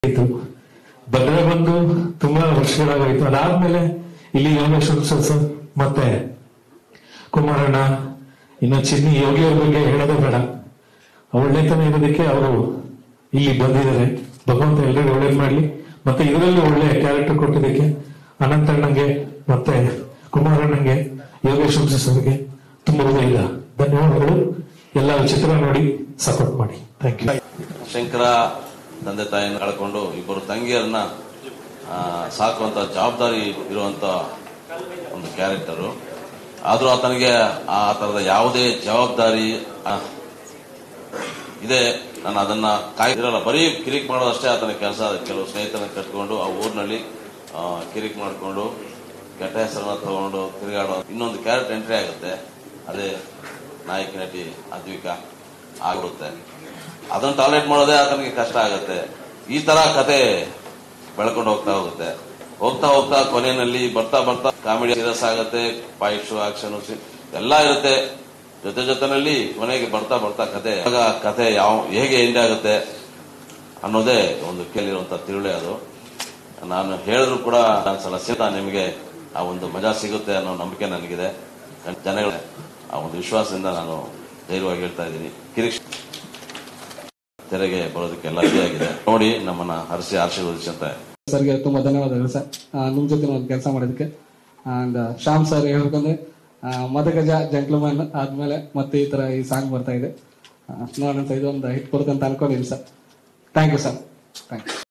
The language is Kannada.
ಇತ್ತು ಬಂದ್ರೆ ಬಂದು ತುಂಬಾ ವರ್ಷಗಳಾಗೋಯ್ತು ಅದಾದ್ಮೇಲೆ ಇಲ್ಲಿ ಯೋಗೇಶ್ವರ ಸರ್ ಮತ್ತೆ ಕುಮಾರಣ್ಣ ಇನ್ನು ಚಿನ್ನಿ ಯೋಗಿ ಅವ್ರ ಬಗ್ಗೆ ಹೇಳೋದೇ ಬೇಡ ಒಳ್ಳೆತನ ಇರೋದಕ್ಕೆ ಅವರು ಇಲ್ಲಿ ಬಂದಿದ್ದಾರೆ ಭಗವಂತ ಎಲ್ಲರಿಗೂ ಒಳ್ಳೇದ್ ಮಾಡ್ಲಿ ಮತ್ತೆ ಇದರಲ್ಲಿ ಒಳ್ಳೆ ಕ್ಯಾರೆಕ್ಟರ್ ಕೊಟ್ಟಿದ್ದಕ್ಕೆ ಅನಂತಣ್ಣಂಗೆ ಮತ್ತೆ ಕುಮಾರಣ್ಣಂಗೆ ಯೋಗೇಶ್ ವಂಶಸ್ ಅವರಿಗೆ ತುಂಬ ಇಲ್ಲ ಧನ್ಯವಾದಗಳು ಎಲ್ಲ ಚಿತ್ರ ನೋಡಿ ಸಪೋರ್ಟ್ ಮಾಡಿ ಥ್ಯಾಂಕ್ ಯು ಶಂಕರ ತಂದೆ ತಾಯಿಯನ್ನು ಕಳ್ಕೊಂಡು ಇಬ್ಬರು ತಂಗಿಯರನ್ನ ಆ, ಸಾಕುವಂತ ಜವಾಬ್ದಾರಿ ಇರುವಂತ ಒಂದು ಕ್ಯಾರೆಕ್ಟರು ಆದ್ರೂ ಆತನಿಗೆ ಆ ತರದ ಯಾವುದೇ ಜವಾಬ್ದಾರಿ ಆ, ಇದೆ ನಾನು ಅದನ್ನ ಕಾಯ್ದಿರಲ್ಲ ಬರೀ ಕಿರಿಕ್ ಮಾಡೋದಷ್ಟೇ ಆತನ ಕೆಲಸ ಕೆಲವು ಸ್ನೇಹಿತರನ್ನ ಕಟ್ಕೊಂಡು ಆ ಊರಿನಲ್ಲಿ ಕಿರಿಕ್ ಮಾಡಿಕೊಂಡು ಕೆಟ್ಟ ಹೆಸರನ್ನ ತಗೊಂಡು ತಿರುಗಾಡೋ ಇನ್ನೊಂದು ಕ್ಯಾರೆಕ್ಟರ್ ಎಂಟ್ರಿ ಆಗುತ್ತೆ ಅದೇ ನಾಯಕಿ ನಟಿ ಅದ್ವಿಕಾ ಆಗ್ಬಿಡುತ್ತೆ ಅದನ್ನ ಟಾಯ್ಲೆಟ್ ಮಾಡೋದೇ ಆತನಿಗೆ ಕಷ್ಟ ಆಗುತ್ತೆ ಈ ತರ ಕತೆ ಬೆಳ್ಕೊಂಡು ಹೋಗ್ತಾ ಹೋಗುತ್ತೆ ಹೋಗ್ತಾ ಹೋಗ್ತಾ ಕೊನೆಯಲ್ಲಿ ಬರ್ತಾ ಬರ್ತಾ ಕಾಮಿಡಿ ಸೀರಿಯಸ್ ಆಗುತ್ತೆ ಫೈಟ್ ಶೋ ಆಕ್ಷನ್ ಎಲ್ಲ ಇರುತ್ತೆ ಜೊತೆ ಜೊತೆನಲ್ಲಿ ಕೊನೆಗೆ ಬರ್ತಾ ಬರ್ತಾ ಕತೆ ಆಗ ಕತೆ ಯಾವ ಹೇಗೆ ಎಂಡ್ ಆಗುತ್ತೆ ಅನ್ನೋದೇ ಒಂದು ಕೇಳಿರುವಂತ ತಿರುಳೆ ಅದು ನಾನು ಹೇಳಿದ್ರು ಕೂಡ ಒಂದ್ಸಲ ಸೀತಾ ನಿಮಗೆ ಆ ಒಂದು ಮಜಾ ಸಿಗುತ್ತೆ ಅನ್ನೋ ನಂಬಿಕೆ ನನಗಿದೆ ಜನಗಳ ಆ ಒಂದು ವಿಶ್ವಾಸದಿಂದ ನಾನು ಧೈರ್ಯವಾಗಿ ಹೇಳ್ತಾ ಇದ್ದೀನಿ ಕಿರಿಕ್ ತೆರೆಗೆ ಬರೋದಕ್ಕೆ ಎಲ್ಲ ಆಗಿದೆ ನೋಡಿ ನಮ್ಮನ್ನ ಹರಿಸಿ ಆಶೀರ್ವದಿಸಿ ಅಂತ ಸರ್ಗೆ ತುಂಬಾ ಧನ್ಯವಾದಗಳು ಸರ್ ನಿಮ್ ಜೊತೆ ಒಂದು ಕೆಲಸ ಮಾಡೋದಕ್ಕೆ ಅಂಡ್ ಶ್ಯಾಮ್ ಸರ್ ಹೇಳ್ಬೇಕಂದ್ರೆ ಆ, ಮದಗಜ ಜಂಟ್ಲ್ಮನ್ ಆದ್ಮೇಲೆ ಮತ್ತೆ ಈ ತರ ಈ ಸಾಂಗ್ ಬರ್ತಾ ಇದೆ ಆ, ನೋಡೋಣ ಸರ್ ಇದೊಂದು ಹಿಟ್ ಬರುತ್ತೆ ಅಂತ ಅನ್ಕೊಂಡಿದ್ದೀನಿ sir thank you sir thank you